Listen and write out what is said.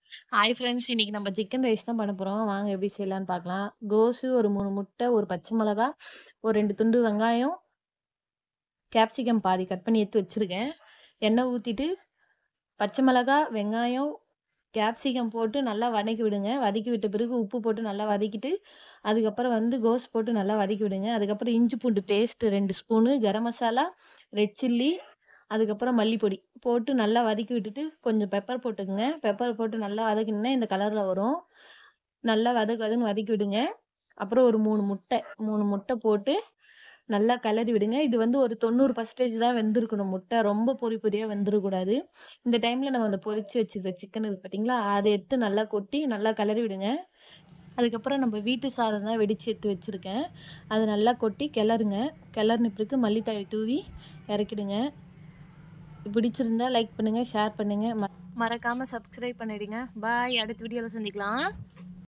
hi friends இன்னைக்கு நம்ம chicken rice தான் பண்ண போகிறோம் வாங்க எப்படி செய்யலான்னு பார்க்கலாம் கோஸு ஒரு மூணு முட்டை ஒரு பச்சை மிளகா ஒரு ரெண்டு துண்டு வெங்காயம் கேப்சிகம் பாதி கட் பண்ணி எடுத்து வச்சுருக்கேன் எண்ணெய் ஊற்றிட்டு பச்சை மிளகா வெங்காயம் கேப்சிகம் போட்டு நல்லா வதக்கி விடுங்க வதக்கி விட்ட பிறகு உப்பு போட்டு நல்லா வதக்கிட்டு அதுக்கப்புறம் வந்து கோஸ் போட்டு நல்லா வதக்கி விடுங்க அதுக்கப்புறம் இஞ்சி பூண்டு பேஸ்ட்டு ரெண்டு spoon garam masala red chilli அதுக்கப்புறம் மல்லிப்பொடி போட்டு நல்லா வதக்கி விட்டுட்டு கொஞ்சம் பெப்பர் போட்டுக்குங்க பெப்பர் போட்டு நல்லா வதக்கினா இந்த கலரில் வரும் நல்லா வதக்கு வதக்கு வதக்கி விடுங்க அப்புறம் ஒரு மூணு முட்டை மூணு முட்டை போட்டு நல்லா கிளறி விடுங்க இது வந்து ஒரு தொண்ணூறு பர்சன்டேஜ் தான் வெந்திருக்கணும் முட்டை ரொம்ப பொறி பொரியாக வெந்துடக்கூடாது இந்த டைமில் நம்ம அந்த பொரிச்சு வச்சுருக்க சிக்கன் இருக்குது பார்த்தீங்களா அதை எடுத்து நல்லா கொட்டி நல்லா கிளறி விடுங்க அதுக்கப்புறம் நம்ம வீட்டு சாதம் தான் வெடித்து எடுத்து வச்சுருக்கேன் அதை நல்லா கொட்டி கிளறுங்க கிளறின பிறகு மல்லித்தழை தூவி இறக்கிடுங்க பிடிச்சிருந்தா லைக் பண்ணுங்கள் ஷேர் பண்ணுங்கள் ம மறக்காமல் சப்ஸ்கிரைப் பண்ணிடுங்க பாய் அடுத்த வீடியோவில் சந்திக்கலாம்